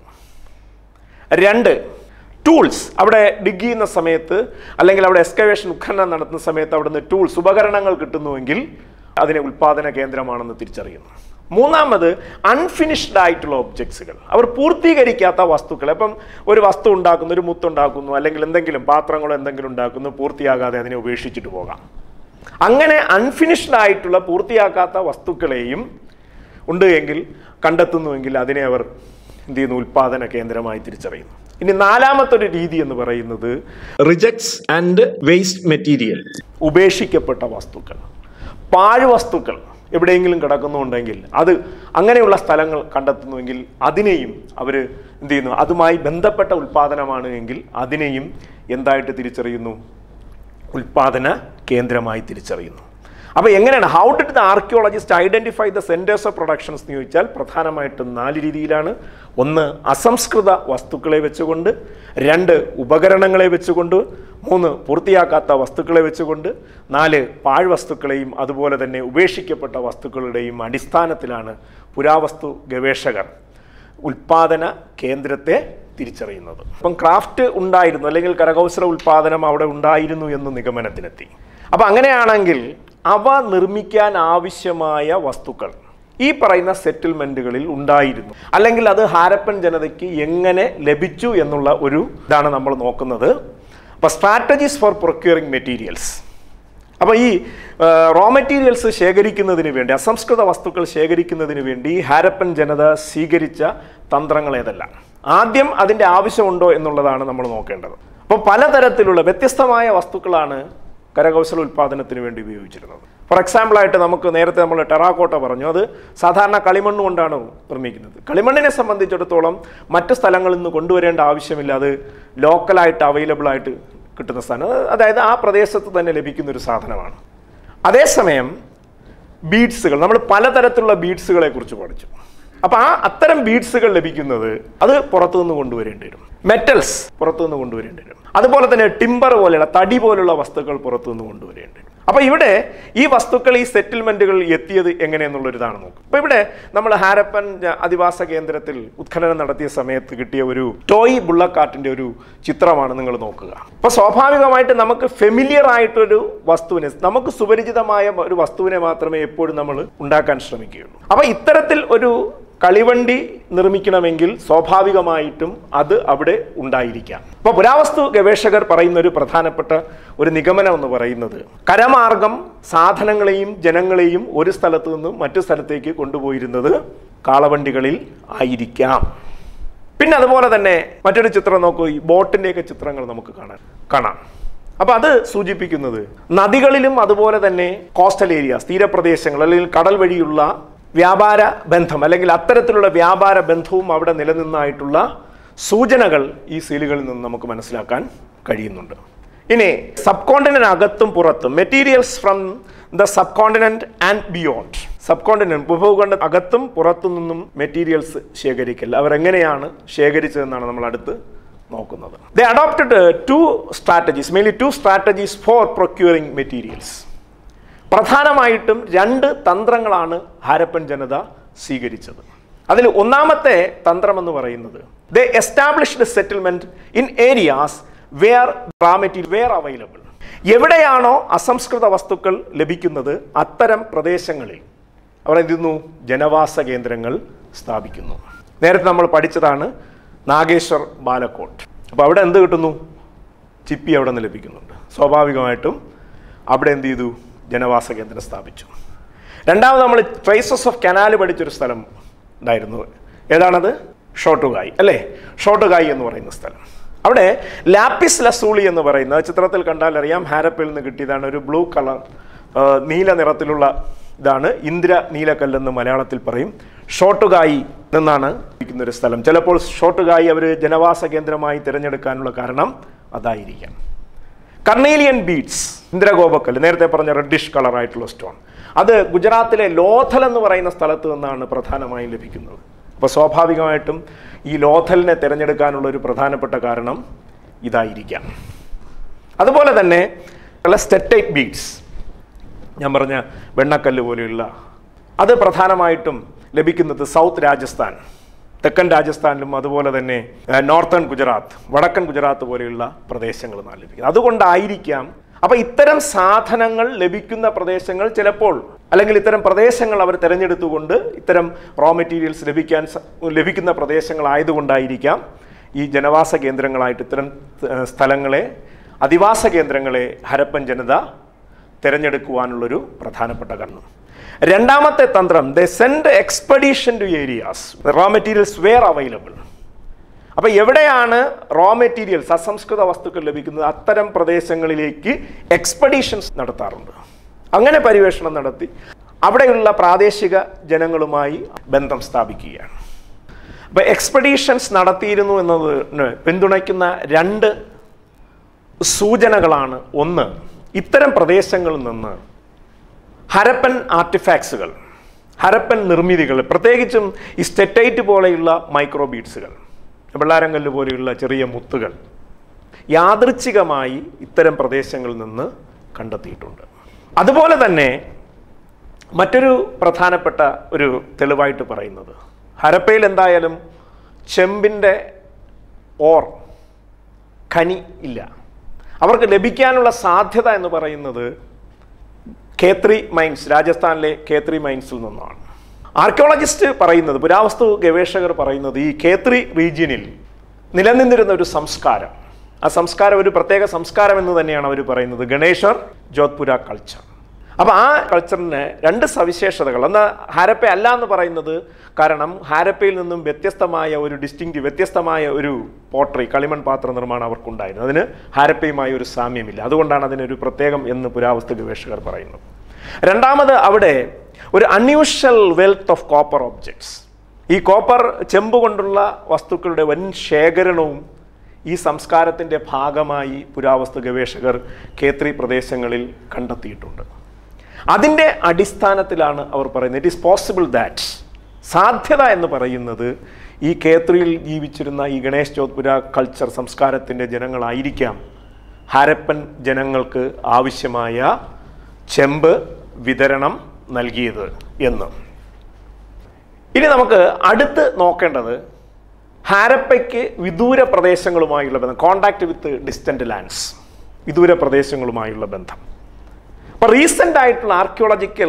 രണ്ട് ടൂൾസ് അവിടെ ഡിഗ് ചെയ്യുന്ന സമയത്ത് അല്ലെങ്കിൽ അവിടെ എക്സ്കവേഷൻ ഉത്ഖനനം നടത്തുന്ന സമയത്ത് അവിടുന്ന് ടൂൾസ് ഉപകരണങ്ങൾ കിട്ടുന്നുവെങ്കിൽ അതിനെ ഉൽപാദന കേന്ദ്രമാണെന്ന് തിരിച്ചറിയുന്നു മൂന്നാമത് അൺഫിനിഷ്ഡ് ആയിട്ടുള്ള ഒബ്ജക്ട്സുകൾ അവർ പൂർത്തീകരിക്കാത്ത വസ്തുക്കൾ അപ്പം ഒരു വസ്തു ഉണ്ടാക്കുന്നു ഒരു മുത്തുണ്ടാക്കുന്നു അല്ലെങ്കിൽ എന്തെങ്കിലും പാത്രങ്ങളോ എന്തെങ്കിലും ഉണ്ടാക്കുന്നു പൂർത്തിയാകാതെ അതിനെ ഉപേക്ഷിച്ചിട്ട് പോകാം അങ്ങനെ അൺഫിനിഷ്ഡ് ആയിട്ടുള്ള പൂർത്തിയാക്കാത്ത വസ്തുക്കളെയും ഉണ്ട് എങ്കിൽ കണ്ടെത്തുന്നുവെങ്കിൽ അതിനെ അവർ എന്ത് ചെയ്യുന്നു ഉൽപാദന കേന്ദ്രമായി തിരിച്ചറിയുന്നു ഇനി നാലാമത്തെ ഒരു രീതി എന്ന് പറയുന്നത് റിജക്ട്സ് ആൻഡ് വേസ്റ്റ് മെറ്റീരിയൽ ഉപേക്ഷിക്കപ്പെട്ട വസ്തുക്കൾ പാഴ്വസ്തുക്കൾ എവിടെയെങ്കിലും കിടക്കുന്നുണ്ടെങ്കിൽ അത് അങ്ങനെയുള്ള സ്ഥലങ്ങൾ കണ്ടെത്തുന്നുവെങ്കിൽ അതിനെയും അവർ എന്ത് ചെയ്യുന്നു അതുമായി ബന്ധപ്പെട്ട ഉൽപാദനമാണ് എങ്കിൽ അതിനെയും എന്തായിട്ട് തിരിച്ചറിയുന്നു ഉൽപാദന കേന്ദ്രമായി തിരിച്ചറിയുന്നു അപ്പോൾ എങ്ങനെയാണ് how did the archaeologist identify the centres of productions എന്ന് ചോദിച്ചാൽ പ്രധാനമായിട്ടും നാല് രീതിയിലാണ് ഒന്ന് അസംസ്കൃത വസ്തുക്കളെ വെച്ചുകൊണ്ട് രണ്ട് ഉപകരണങ്ങളെ വെച്ചുകൊണ്ട് മൂന്ന് പൂർത്തിയാക്കാത്ത വസ്തുക്കളെ വെച്ചുകൊണ്ട് നാല് പാഴ്വസ്തുക്കളെയും അതുപോലെ തന്നെ ഉപേക്ഷിക്കപ്പെട്ട വസ്തുക്കളുടെയും അടിസ്ഥാനത്തിലാണ് പുരാവസ്തു ഗവേഷകർ ഉൽപാദന കേന്ദ്രത്തെ തിരിച്ചറിയുന്നത് അപ്പം ക്രാഫ്റ്റ് ഉണ്ടായിരുന്നു അല്ലെങ്കിൽ കരകൗശല ഉൽപാദനം അവിടെ ഉണ്ടായിരുന്നു എന്ന് നിഗമനത്തിലെത്തി അപ്പം അങ്ങനെയാണെങ്കിൽ അവ നിർമ്മിക്കാൻ ആവശ്യമായ വസ്തുക്കൾ ഈ പറയുന്ന സെറ്റിൽമെന്റുകളിൽ ഉണ്ടായിരുന്നു അല്ലെങ്കിൽ അത് ഹാരപ്പൻ ജനതയ്ക്ക് എങ്ങനെ ലഭിച്ചു എന്നുള്ള ഒരു ഇതാണ് നമ്മൾ നോക്കുന്നത് അപ്പോൾ സ്ട്രാറ്റജീസ് ഫോർ പ്രൊക്യൂറിംഗ് മെറ്റീരിയൽസ് അപ്പോൾ ഈ റോ മെറ്റീരിയൽസ് ശേഖരിക്കുന്നതിന് വേണ്ടി അസംസ്കൃത വസ്തുക്കൾ ശേഖരിക്കുന്നതിന് വേണ്ടി ഹാരപ്പൻ ജനത സ്വീകരിച്ച തന്ത്രങ്ങൾ ഏതെല്ലാം ആദ്യം അതിൻ്റെ ആവശ്യമുണ്ടോ എന്നുള്ളതാണ് നമ്മൾ നോക്കേണ്ടത് അപ്പോൾ പലതരത്തിലുള്ള വ്യത്യസ്തമായ വസ്തുക്കളാണ് കരകൗശല ഉൽപ്പാദനത്തിന് വേണ്ടി ഉപയോഗിച്ചിരുന്നത് ഫോർ എക്സാമ്പിൾ ആയിട്ട് നമുക്ക് നേരത്തെ നമ്മൾ ടെറാക്കോട്ട പറഞ്ഞു അത് സാധാരണ കളിമണ്ണ് കൊണ്ടാണ് നിർമ്മിക്കുന്നത് കളിമണ്ണിനെ സംബന്ധിച്ചിടത്തോളം മറ്റ് സ്ഥലങ്ങളിൽ നിന്ന് കൊണ്ടുവരേണ്ട ആവശ്യമില്ല അത് ലോക്കലായിട്ട് അവൈലബിൾ ആയിട്ട് കിട്ടുന്ന സാധനം അത് അതായത് ആ പ്രദേശത്ത് തന്നെ ലഭിക്കുന്ന ഒരു സാധനമാണ് അതേസമയം ബീഡ്സുകൾ നമ്മൾ പലതരത്തിലുള്ള ബീഡ്സുകളെ കുറിച്ച് പഠിച്ചു അപ്പോൾ ആ അത്തരം ബീഡ്സുകൾ ലഭിക്കുന്നത് അത് പുറത്തുനിന്ന് കൊണ്ടുവരേണ്ടി വരും മെറ്റൽസ് പുറത്തുനിന്ന് കൊണ്ടുവരേണ്ടി വരും അതുപോലെ തന്നെ ടിമ്പർ പോലെയുള്ള തടി പോലുള്ള വസ്തുക്കൾ പുറത്തുനിന്ന് കൊണ്ടുവരേണ്ടി വരും അപ്പോൾ ഇവിടെ ഈ വസ്തുക്കൾ ഈ സെറ്റിൽമെന്റുകൾ എത്തിയത് എങ്ങനെയെന്നുള്ളൊരിതാണ് നോക്കും അപ്പോൾ ഇവിടെ നമ്മൾ ഹാരപ്പൻ അധിവാസ കേന്ദ്രത്തിൽ ഉത്ഖനനം നടത്തിയ സമയത്ത് കിട്ടിയ ഒരു ടോയ് ബുള്ളക്കാട്ടിന്റെ ഒരു ചിത്രമാണ് നിങ്ങൾ നോക്കുക അപ്പോൾ സ്വാഭാവികമായിട്ട് നമുക്ക് ഫെമിലിയർ ആയിട്ടൊരു വസ്തുവിനെ നമുക്ക് സുപരിചിതമായ ഒരു വസ്തുവിനെ മാത്രമേ എപ്പോഴും നമ്മൾ ഉണ്ടാക്കാൻ ശ്രമിക്കുകയുള്ളൂ അപ്പോൾ ഇത്തരത്തിൽ ഒരു കളിവണ്ടി നിർമ്മിക്കണമെങ്കിൽ സ്വാഭാവികമായിട്ടും അത് അവിടെ ഉണ്ടായിരിക്കാം അപ്പോൾ പുരാവസ്തു ഗവേഷകർ പറയുന്ന ഒരു പ്രധാനപ്പെട്ട ഒരു നിഗമനം എന്ന് പറയുന്നത് കരമാർഗം സാധനങ്ങളെയും ജനങ്ങളെയും ഒരു സ്ഥലത്തു നിന്നും മറ്റു സ്ഥലത്തേക്ക് കൊണ്ടുപോയിരുന്നത് കാളവണ്ടികളിൽ ആയിരിക്കാം പിന്നെ അതുപോലെ തന്നെ മറ്റൊരു ചിത്രം നോക്കൂ ഈ ബോട്ടിൻ്റെയൊക്കെ ചിത്രങ്ങൾ നമുക്ക് കാണാൻ കാണാം അപ്പൊ അത് സൂചിപ്പിക്കുന്നത് നദികളിലും അതുപോലെ തന്നെ കോസ്റ്റൽ ഏരിയാസ് തീരപ്രദേശങ്ങൾ അല്ലെങ്കിൽ കടൽ വഴിയുള്ള വ്യാപാര ബന്ധം അല്ലെങ്കിൽ അത്തരത്തിലുള്ള വ്യാപാര ബന്ധവും അവിടെ നിലനിന്നായിട്ടുള്ള സൂചനകൾ ഈ സീലുകളിൽ നിന്ന് നമുക്ക് മനസ്സിലാക്കാൻ കഴിയുന്നുണ്ട് ഇനി സബ് കോണ്ടിനെന്റ് അകത്തും പുറത്തും materials from the subcontinent and beyond subcontinent ഉപഭൂഖണ്ഡ അകത്തും പുറത്തു നിന്നും മെറ്റീരിയൽസ് ശേഖരിക്കൽ അവർ എങ്ങനെയാണ് ശേഖരിച്ചതെന്നാണ് നമ്മൾ അടുത്ത് നോക്കുന്നത് the adopted two strategies mainly two strategies for procuring materials പ്രധാനമായിട്ടും രണ്ട് തന്ത്രങ്ങളാണ് ഹാരപ്പൻ ജനത സ്വീകരിച്ചത് അതിൽ ഒന്നാമത്തെ തന്ത്രം എന്ന് പറയുന്നത് the established settlement in areas where raw material were available എവിടെയാണോ അസംസ്കൃത വസ്തുക്കൾ ലഭിക്കുന്നത് അത്തരം പ്രദേശങ്ങളിൽ അവർ എന്ത് ചെയ്യുന്നു ജനവാസ കേന്ദ്രങ്ങൾ സ്ഥാപിക്കുന്നു നേരത്തെ നമ്മൾ പഠിച്ചതാണ് നാഗേശ്വർ ബാലക്കോട്ട് അപ്പോൾ അവിടെ എന്ത് കിട്ടുന്നു ചിപ്പി അവിടെ നിന്ന് ലഭിക്കുന്നുണ്ട് സ്വാഭാവികമായിട്ടും അവിടെ എന്ത് ചെയ്തു ജനവാസ കേന്ദ്രം സ്ഥാപിച്ചു രണ്ടാമത് നമ്മൾ ട്രേസസ് ഓഫ് കനാൽ പഠിച്ചൊരു സ്ഥലം ഉണ്ടായിരുന്നു ഏതാണത് ഷോട്ടുകായി അല്ലേ ഷോട്ടുകായി എന്ന് പറയുന്ന സ്ഥലം അവിടെ ലാപ്പിസ് ലസൂളി എന്ന് പറയുന്ന ചിത്രത്തിൽ കണ്ടാൽ അറിയാം ഹാരപ്പിൽ നിന്ന് കിട്ടിയതാണ് ഒരു ബ്ലൂ കളർ നീല നിറത്തിലുള്ള ഇതാണ് ഇന്ദ്ര നീലക്കല്ലെന്ന് മലയാളത്തിൽ പറയും ഷോട്ടുകായി നിന്നാണ് ഇരിക്കുന്ന ഒരു സ്ഥലം ചിലപ്പോൾ ഷോട്ടുകായി അവർ ജനവാസ കേന്ദ്രമായി തിരഞ്ഞെടുക്കാനുള്ള കാരണം അതായിരിക്കാം കർണേലിയൻ ബീഡ്സ് ഇന്ദ്രഗോപക്കൽ നേരത്തെ പറഞ്ഞ റെഡിഷ് കളർ ആയിട്ടുള്ള സ്റ്റോൺ അത് ഗുജറാത്തിലെ ലോഥൽ എന്ന് പറയുന്ന സ്ഥലത്ത് നിന്നാണ് പ്രധാനമായും ലഭിക്കുന്നത് അപ്പോൾ സ്വാഭാവികമായിട്ടും ഈ ലോഥലിനെ തിരഞ്ഞെടുക്കാനുള്ള ഒരു പ്രധാനപ്പെട്ട കാരണം ഇതായിരിക്കാം അതുപോലെ തന്നെ ഉള്ള സ്റ്റെറ്റൈറ്റ് ബീഡ്സ് ഞാൻ പറഞ്ഞ വെണ്ണക്കല്ല് പോലെയുള്ള അത് പ്രധാനമായിട്ടും ലഭിക്കുന്നത് സൗത്ത് രാജസ്ഥാൻ തെക്കൻ രാജസ്ഥാനിലും അതുപോലെ തന്നെ ഏഹ്, നോർത്തേൺ ഗുജറാത്ത് വടക്കൻ ഗുജറാത്ത് പോലെയുള്ള പ്രദേശങ്ങൾ നിന്നാണ് ലഭിക്കുന്നത് അതുകൊണ്ടായിരിക്കാം അപ്പൊ ഇത്തരം സാധനങ്ങൾ ലഭിക്കുന്ന പ്രദേശങ്ങൾ ചിലപ്പോൾ അല്ലെങ്കിൽ ഇത്തരം പ്രദേശങ്ങൾ അവർ തിരഞ്ഞെടുത്തുകൊണ്ട് ഇത്തരം റോ മെറ്റീരിയൽസ് ലഭിക്കാൻ സ- ലഭിക്കുന്ന പ്രദേശങ്ങളായതുകൊണ്ടായിരിക്കാം ഈ ജനവാസ കേന്ദ്രങ്ങളായിട്ട് ഇത്തരം ഏഹ്, സ്ഥലങ്ങളെ അധിവാസ കേന്ദ്രങ്ങളെ ഹരപ്പൻ ജനത തിരഞ്ഞെടുക്കുവാനുള്ളൊരു പ്രധാനപ്പെട്ട കാരണം രണ്ടാമത്തെ തന്ത്രം the send expedition to areas raw materials were available അപ്പോൾ എവിടെയാണ് റോ മെറ്റീരിയൽസ് അസംസ്കൃത വസ്തുക്കൾ ലഭിക്കുന്നത് അത്തരം പ്രദേശങ്ങളിലേക്ക് എക്സ്പെഡീഷൻസ് നടത്താറുണ്ട് അങ്ങനെ പരിവേഷണം നടത്തി അവിടെയുള്ള പ്രാദേശിക ജനങ്ങളുമായി ബന്ധം സ്ഥാപിക്കുകയാണ് അപ്പോൾ എക്സ്പെഡീഷൻസ് നടത്തിയിരുന്നു എന്നതിന് പിന്തുണയ്ക്കുന്ന രണ്ട് സൂചനകളാണ് ഒന്ന് ഇത്തരം പ്രദേശങ്ങളിൽ നിന്ന് ഹരപ്പൻ ആർട്ടിഫാക്ട്സുകൾ ഹരപ്പൻ നിർമ്മിതികൾ പ്രത്യേകിച്ചും ഈ സ്റ്റെറ്റൈറ്റ് പോലെയുള്ള മൈക്രോബീഡ്സുകൾ വെള്ളാരങ്കല്ല് പോലെയുള്ള ചെറിയ മുത്തുകൾ യാദൃച്ഛികമായി ഇത്തരം പ്രദേശങ്ങളിൽ നിന്ന് കണ്ടെത്തിയിട്ടുണ്ട് അതുപോലെ തന്നെ മറ്റൊരു പ്രധാനപ്പെട്ട ഒരു തെളിവായിട്ട് പറയുന്നത് ഹരപ്പയിൽ എന്തായാലും ചെമ്പിൻ്റെ ഓർ ഖനി ഇല്ല അവർക്ക് ലഭിക്കാനുള്ള സാധ്യത എന്ന് പറയുന്നത് ഖേത്രി മൈൻസ് രാജസ്ഥാനിലെ ഖേത്രി മൈൻസിൽ നിന്നാണ് ആർക്കിയോളജിസ്റ്റ് പറയുന്നത് പുരാവസ്തു ഗവേഷകർ പറയുന്നത് ഈ ഖേത്രി റീജിയനിൽ നിലനിന്നിരുന്ന ഒരു സംസ്കാരം ആ സംസ്കാരം ഒരു പ്രത്യേക സംസ്കാരം എന്ന് തന്നെയാണ് അവർ പറയുന്നത് ഗണേശ്വർ ജോധ്പുര കൾച്ചർ അപ്പോൾ ആ കൾച്ചറിന് രണ്ട് സവിശേഷതകൾ എന്നാൽ ഹാരപ്പ അല്ല എന്ന് പറയുന്നത് കാരണം ഹാരപ്പയിൽ നിന്നും വ്യത്യസ്തമായ ഒരു ഡിസ്റ്റിങ്റ്റ് വ്യത്യസ്തമായ ഒരു പോട്ടറി കളിമൺ പാത്ര നിർമ്മാണം അവർക്കുണ്ടായിരുന്നു അതിന് ഹാരപ്പയുമായി ഒരു സാമ്യമില്ല അതുകൊണ്ടാണ് അതിനൊരു പ്രത്യേകം എന്ന് പുരാവസ്തു ഗവേഷകർ പറയുന്നത് രണ്ടാമത് അവിടെ ഒരു unusual wealth of copper objects ഈ കോപ്പർ ചെമ്പ് കൊണ്ടുള്ള വസ്തുക്കളുടെ വൻ ശേഖരണവും ഈ സംസ്കാരത്തിൻ്റെ ഭാഗമായി പുരാവസ്തു ഗവേഷകർ ഖേത്രി പ്രദേശങ്ങളിൽ കണ്ടെത്തിയിട്ടുണ്ട് അതിൻ്റെ അടിസ്ഥാനത്തിലാണ് അവർ പറയുന്നത് ഇറ്റ് ഈസ് പോസിബിൾ ദാറ്റ് സാധ്യത എന്ന് പറയുന്നത് ഈ കേത്രിയിൽ ജീവിച്ചിരുന്ന ഈ ഗണേഷ് ചോത്പുര കൾച്ചർ സംസ്കാരത്തിൻ്റെ ജനങ്ങളായിരിക്കാം ഹാരപ്പൻ ജനങ്ങൾക്ക് ആവശ്യമായ ചെമ്പ് വിതരണം നൽകിയത് എന്ന് ഇനി നമുക്ക് അടുത്ത് നോക്കേണ്ടത് ഹാരപ്പയ്ക്ക് വിദൂര പ്രദേശങ്ങളുമായുള്ള ബന്ധം കോണ്ടാക്ട് വിത്ത് ഡിസ്റ്റന്റ് ലാൻഡ്സ് വിദൂര പ്രദേശങ്ങളുമായുള്ള ബന്ധം അപ്പോൾ റീസെൻ്റ് ആയിട്ടുള്ള ആർക്കിയോളജിക്കൽ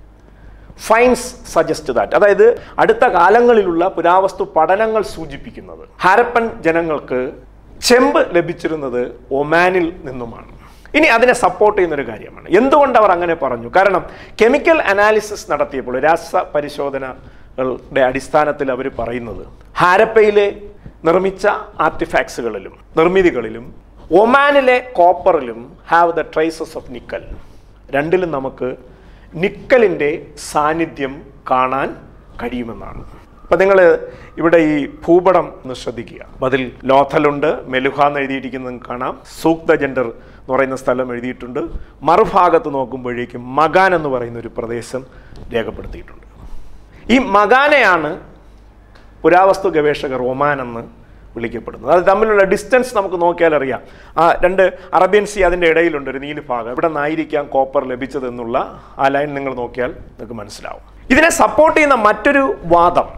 ഫൈൻസ് സജസ്റ്റ് ദാറ്റ് അതായത് അടുത്ത കാലങ്ങളിലുള്ള പുരാവസ്തു പഠനങ്ങൾ സൂചിപ്പിക്കുന്നത് ഹാരപ്പൻ ജനങ്ങൾക്ക് ചെമ്പ് ലഭിച്ചിരുന്നത് ഒമാനിൽ നിന്നുമാണ് ഇനി അതിനെ സപ്പോർട്ട് ചെയ്യുന്നൊരു കാര്യമാണ് എന്തുകൊണ്ട് അവർ അങ്ങനെ പറഞ്ഞു കാരണം കെമിക്കൽ അനാലിസിസ് നടത്തിയപ്പോൾ രാസ പരിശോധനകളുടെ അടിസ്ഥാനത്തിൽ അവർ പറയുന്നത് ഹാരപ്പയിലെ നിർമ്മിച്ച ആർട്ടിഫാക്ട്സുകളിലും നിർമ്മിതികളിലും ഒമാനിലെ കോപ്പറിലും have the traces of nickel രണ്ടിലും നമുക്ക് നിക്കലിൻ്റെ സാന്നിധ്യം കാണാൻ കഴിയുമെന്നാണ് അപ്പം നിങ്ങൾ ഇവിടെ ഈ ഭൂപടം ഒന്ന് ശ്രദ്ധിക്കുക അപ്പം അതിൽ ലോഥലുണ്ട് മെലുഹ എന്ന് എഴുതിയിരിക്കുന്നത് നിങ്ങൾക്ക് കാണാം സൂക്ത ജെൻഡർ എന്ന് പറയുന്ന സ്ഥലം എഴുതിയിട്ടുണ്ട് മറുഭാഗത്ത് നോക്കുമ്പോഴേക്കും മകാൻ എന്ന് പറയുന്ന ഒരു പ്രദേശം രേഖപ്പെടുത്തിയിട്ടുണ്ട് ഈ മകാനെയാണ് പുരാവസ്തു ഗവേഷകർ ഒമാൻ എന്ന് വിളിക്കപ്പെടുന്നത് അത് തമ്മിലുള്ള ഡിസ്റ്റൻസ് നമുക്ക് നോക്കിയാൽ അറിയാം ആ രണ്ട് അറബിയൻ സി അതിൻ്റെ ഇടയിലുണ്ട് ഒരു നീല ഭാഗം ഇവിടെ നിന്നായിരിക്കാം കോപ്പർ ലഭിച്ചതെന്നുള്ള ആ ലൈൻ നിങ്ങൾ നോക്കിയാൽ നിങ്ങൾക്ക് മനസ്സിലാവും ഇതിനെ സപ്പോർട്ട് ചെയ്യുന്ന മറ്റൊരു വാദം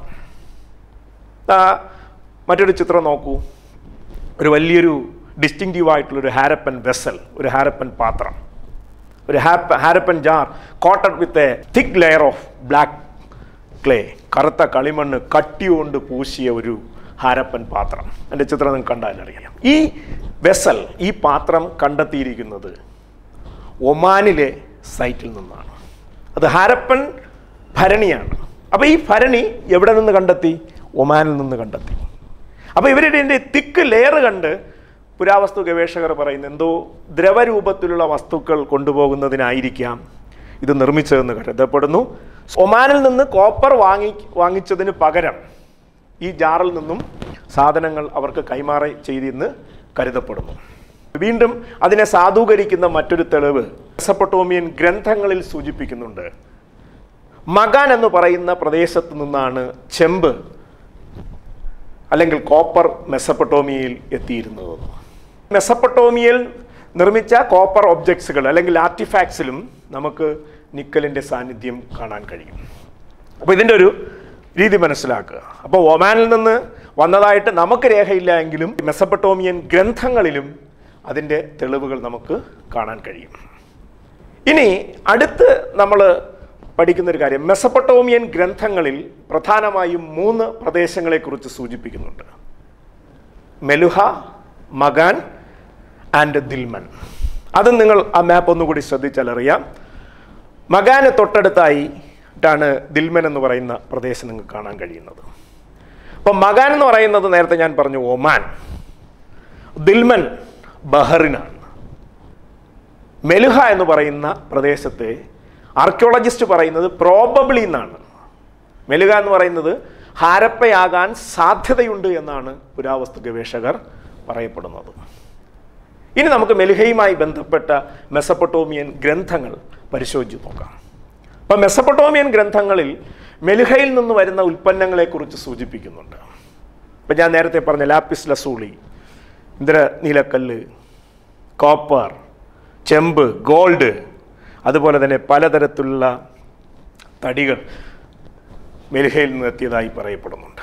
ആ, മറ്റൊരു ചിത്രം നോക്കൂ ഒരു വലിയൊരു ഡിസ്റ്റിങ്റ്റീവ് ആയിട്ടുള്ള ഒരു ഹാരപ്പൻ വെസൽ ഒരു ഹാരപ്പൻ പാത്രം ഒരു ഹാപ്പ Harappan jar coated with a thick layer of black clay കറുത്ത കളിമണ്ണ് കട്ടിയുകൊണ്ട് പൂശിയ ഒരു ഹാരപ്പൻ പാത്രം എൻ്റെ ചിത്രം നിങ്ങൾക്ക് കണ്ടാലറിയാം ഈ വെസൽ ഈ പാത്രം കണ്ടെത്തിയിരിക്കുന്നത് ഒമാനിലെ സൈറ്റിൽ നിന്നാണ് അത് ഹാരപ്പൻ ഭരണിയാണ് അപ്പോൾ ഈ ഭരണി എവിടെ നിന്ന് കണ്ടെത്തി ഒമാനിൽ നിന്ന് കണ്ടെത്തി അപ്പോൾ ഇവരുടെ ഇതിൻ്റെ തിക്ക് ലെയർ കണ്ട് പുരാവസ്തു ഗവേഷകർ പറയുന്നു എന്തോ ദ്രവരൂപത്തിലുള്ള വസ്തുക്കൾ കൊണ്ടുപോകുന്നതിനായിരിക്കാം ഇത് നിർമ്മിച്ചതെന്ന് കരുതപ്പെടുന്നു ഒമാനിൽ നിന്ന് കോപ്പർ വാങ്ങി വാങ്ങിച്ചതിന് പകരം ഈ ജാറിൽ നിന്നും സാധനങ്ങൾ അവർക്ക് കൈമാറി ചെയ്തെന്ന് കരുതപ്പെടുന്നു വീണ്ടും അതിനെ സാധൂകരിക്കുന്ന മറ്റൊരു തെളിവ് മെസപ്പൊട്ടോമിയൻ ഗ്രന്ഥങ്ങളിൽ സൂചിപ്പിക്കുന്നുണ്ട് മകാൻ എന്ന് പറയുന്ന പ്രദേശത്ത് നിന്നാണ് ചെമ്പ് അല്ലെങ്കിൽ കോപ്പർ മെസപ്പൊട്ടോമിയയിൽ എത്തിയിരുന്നത് മെസപ്പൊട്ടോമിയയിൽ നിർമ്മിച്ച കോപ്പർ ഒബ്ജക്ട്സുകൾ അല്ലെങ്കിൽ ആർട്ടിഫാക്ട്സിലും നമുക്ക് നിക്കലിൻ്റെ സാന്നിധ്യം കാണാൻ കഴിയും അപ്പോൾ ഇതിൻ്റെ ഒരു രീതി മനസ്സിലാക്കുക അപ്പോൾ ഒമാനിൽ നിന്ന് വന്നതായിട്ട് നമുക്ക് രേഖയില്ല എങ്കിലും മെസപ്പൊട്ടോമിയൻ ഗ്രന്ഥങ്ങളിലും അതിൻ്റെ തെളിവുകൾ നമുക്ക് കാണാൻ കഴിയും ഇനി അടുത്ത് നമ്മൾ പഠിക്കുന്ന ഒരു കാര്യം മെസപ്പൊട്ടോമിയൻ ഗ്രന്ഥങ്ങളിൽ പ്രധാനമായും മൂന്ന് പ്രദേശങ്ങളെക്കുറിച്ച് സൂചിപ്പിക്കുന്നുണ്ട് മെലുഹ മകാൻ ആൻഡ് ദിൽമൻ അത് നിങ്ങൾ ആ മാപ്പ് ഒന്നുകൂടി ശ്രദ്ധിച്ചാൽ അറിയാം മകാന് തൊട്ടടുത്തായിട്ടാണ് ദിൽമൻ എന്ന് പറയുന്ന പ്രദേശം നിങ്ങൾക്ക് കാണാൻ കഴിയുന്നത് അപ്പം മകാൻ എന്ന് പറയുന്നത് നേരത്തെ ഞാൻ പറഞ്ഞു ഒമാൻ ദിൽമൻ ബഹറിനാണ് മെലുഹ എന്ന് പറയുന്ന പ്രദേശത്തെ ആർക്കിയോളജിസ്റ്റ് പറയുന്നത് പ്രോബബിളി എന്നാണ് മെലുഹ എന്ന് പറയുന്നത് ഹാരപ്പയാകാൻ സാധ്യതയുണ്ട് എന്നാണ് പുരാവസ്തു ഗവേഷകർ പറയപ്പെടുന്നത് ഇനി നമുക്ക് മെലുഹയുമായി ബന്ധപ്പെട്ട മെസപ്പൊട്ടോമിയൻ ഗ്രന്ഥങ്ങൾ പരിശോധിച്ച് നോക്കാം അപ്പം മെസപ്പൊട്ടോമിയൻ ഗ്രന്ഥങ്ങളിൽ മെലുഹയിൽ നിന്ന് വരുന്ന ഉൽപ്പന്നങ്ങളെക്കുറിച്ച് സൂചിപ്പിക്കുന്നുണ്ട് ഇപ്പം ഞാൻ നേരത്തെ പറഞ്ഞ ലാപ്പിസ് ലസൂളി ഇന്ദ്ര നീലക്കല്ല് കോപ്പർ ചെമ്പ് ഗോൾഡ് അതുപോലെ തന്നെ പലതരത്തിലുള്ള തടികൾ മെൽഹയിൽ നിന്ന് എത്തിയതായി പറയപ്പെടുന്നുണ്ട്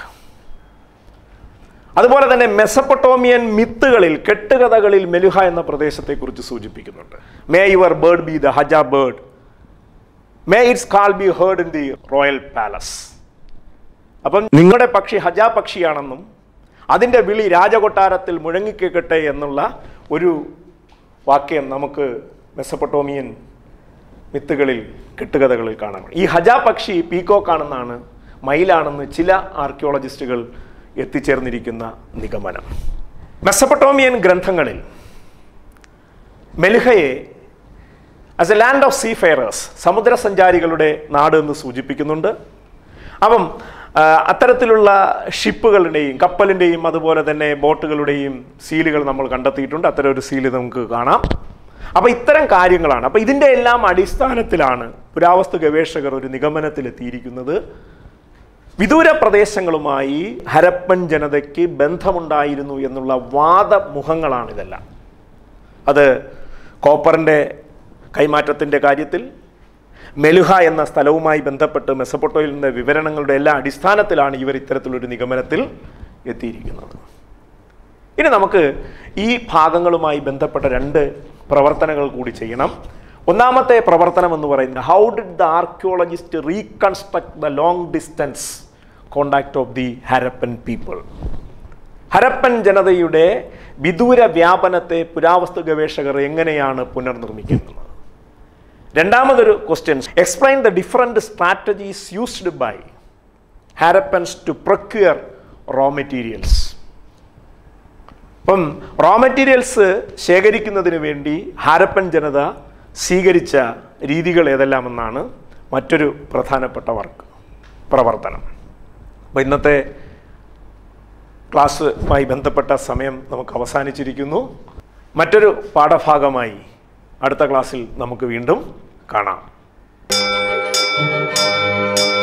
അതുപോലെ തന്നെ മെസപ്പൊട്ടോമിയൻ മിത്തുകളിൽ കെട്ടുകഥകളിൽ മെലുഹ എന്ന പ്രദേശത്തെക്കുറിച്ച് സൂചിപ്പിക്കുന്നുണ്ട് may your bird be the haja bird may its call be heard in the royal palace അപ്പം നിങ്ങളുടെ പക്ഷി ഹജ പക്ഷിയാണെന്നും അതിൻ്റെ വിളി രാജകൊട്ടാരത്തിൽ മുഴങ്ങിക്കേക്കട്ടെ എന്നുള്ള ഒരു വാക്യം നമുക്ക് മെസ്സപ്പൊട്ടോമിയൻ മിത്തുകളിൽ കെട്ടുകഥകളിൽ കാണാൻ കഴിയും. ഈ ഹജ പക്ഷി പീക്കോക്കാണെന്നാണ് മയിലാണെന്ന് ചില ആർക്കിയോളജിസ്റ്റുകൾ എത്തിച്ചേർന്നിരിക്കുന്ന നിഗമനം മെസ്സപ്പൊട്ടോമിയൻ ഗ്രന്ഥങ്ങളിൽ മെലുഹയെ as a land of seafarers സമുദ്രസഞ്ചാരികളുടെ നാട് എന്ന് സൂചിപ്പിക്കുന്നുണ്ട് അപ്പം ആ, അത്തരത്തിലുള്ള ഷിപ്പുകളുടെയും കപ്പലിൻ്റെയും അതുപോലെ തന്നെ ബോട്ടുകളുടെയും സീലുകൾ നമ്മൾ കണ്ടെത്തിയിട്ടുണ്ട് അത്തരം ഒരു സീല് നമുക്ക് കാണാം അപ്പോൾ ഇത്തരം കാര്യങ്ങളാണ് അപ്പോൾ ഇതിൻ്റെ എല്ലാം അടിസ്ഥാനത്തിലാണ് പുരാവസ്തു ഗവേഷകർ ഒരു നിഗമനത്തിലെത്തിയിരിക്കുന്നത് വിദൂര പ്രദേശങ്ങളുമായി ഹരപ്പൻ ജനതയ്ക്ക് ബന്ധമുണ്ടായിരുന്നു എന്നുള്ള വാദമുഖങ്ങളാണ് ഇതെല്ലാം അത് കോപ്പറിൻ്റെ കൈമാറ്റത്തിൻ്റെ കാര്യത്തിൽ മെലുഹ എന്ന സ്ഥലവുമായി ബന്ധപ്പെട്ട് മെസ്സപ്പൊട്ടോയിലിൻ്റെ വിവരണങ്ങളുടെ എല്ലാ അടിസ്ഥാനത്തിലാണ് ഇവർ ഇത്തരത്തിലൊരു നിഗമനത്തിൽ എത്തിയിരിക്കുന്നത് ഇനി നമുക്ക് ഈ ഭാഗങ്ങളുമായി ബന്ധപ്പെട്ട രണ്ട് പ്രവർത്തനങ്ങൾ കൂടി ചെയ്യണം ഒന്നാമത്തെ പ്രവർത്തനം എന്ന് പറയുന്നത് how did the archaeologist reconstruct the long distance contact of the Harappan people Harappan ജനതയുടെ വിദൂര വ്യാപനത്തെ പുരാവസ്തു ഗവേഷകർ എങ്ങനെയാണ് പുനർനിർമ്മിക്കുന്നത് രണ്ടാമതൊരു question explain the different strategies used by Harappans to procure raw materials ഇപ്പം റോ മെറ്റീരിയൽസ് ശേഖരിക്കുന്നതിന് വേണ്ടി ഹാരപ്പൻ ജനത സ്വീകരിച്ച രീതികൾ ഏതെല്ലാമെന്നാണ് മറ്റൊരു പ്രധാനപ്പെട്ട വർക്ക് പ്രവർത്തനം അപ്പോൾ ഇന്നത്തെ ക്ലാസ്സുമായി ബന്ധപ്പെട്ട സമയം നമുക്ക് അവസാനിച്ചിരിക്കുന്നു മറ്റൊരു പാഠഭാഗമായി അടുത്ത ക്ലാസ്സിൽ നമുക്ക് വീണ്ടും കാണാം